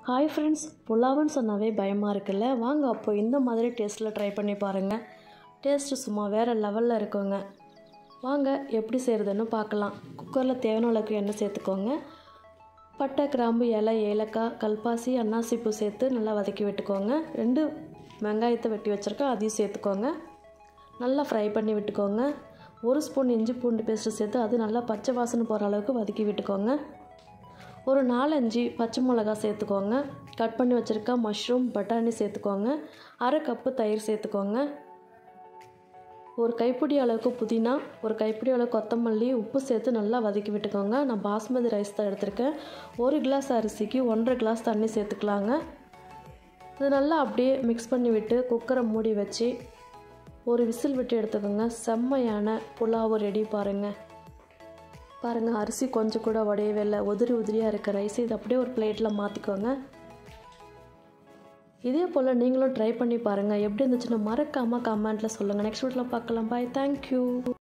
hi friends புலாவுன்னு சொன்னாவே பயமாக இருக்குல்ல வாங்க அப்போ இந்த மாதிரி டேஸ்ட்டில் ட்ரை பண்ணி பாருங்கள் டேஸ்ட்டு சும்மா வேறு லெவலில் இருக்குங்க வாங்க எப்படி செய்கிறதுன்னு பார்க்கலாம் குக்கரில் தேவையான அளவுக்கு எண்ணெய் சேர்த்துக்கோங்க பட்டை கிராம்பு இலை ஏலக்காய் கல்பாசி அன்னாசிப்பூ சேர்த்து நல்லா வதக்கி விட்டுக்கோங்க ரெண்டு வெங்காயத்தை வெட்டி வச்சுருக்கேன் அதையும் சேர்த்துக்கோங்க நல்லா ஃப்ரை பண்ணி விட்டுக்கோங்க ஒரு ஸ்பூன் இஞ்சி பூண்டு பேஸ்ட்டு சேர்த்து அது நல்லா பச்சை வாசனை போகிற அளவுக்கு வதக்கி விட்டுக்கோங்க ஒரு நாலஞ்சு பச்சை மிளகா சேர்த்துக்கோங்க கட் பண்ணி வச்சுருக்க மஷ்ரூம் பட்டாணி சேர்த்துக்கோங்க அரை கப்பு தயிர் சேர்த்துக்கோங்க ஒரு கைப்பிடி அளவுக்கு புதினா ஒரு கைப்பிடி அளவு கொத்தமல்லி உப்பு சேர்த்து நல்லா வதக்கி விட்டுக்கோங்க நான் பாஸ்மதி ரைஸ் தான் எடுத்திருக்கேன் ஒரு கிளாஸ் அரிசிக்கு ஒன்றரை கிளாஸ் தண்ணி சேர்த்துக்கலாங்க இது நல்லா அப்படியே மிக்ஸ் பண்ணி விட்டு குக்கரை மூடி வச்சு ஒரு விசில் விட்டு எடுத்துக்கோங்க செம்மையான புலாவு ரெடி பாருங்கள் பாருங்கள் அரிசி கொஞ்சம் கூட உடையவே இல்லை உதிரி உதிரியாக இருக்க ரைஸ் இது அப்படியே ஒரு பிளேட்டில் மாற்றிக்கோங்க இதே போல் நீங்களும் ட்ரை பண்ணி பாருங்கள் எப்படி இருந்துச்சுன்னு மறக்காமல் கமெண்ட்டில் சொல்லுங்கள் நெக்ஸ்ட் வீட்டில் பார்க்கலாம் பாய் தேங்க்யூ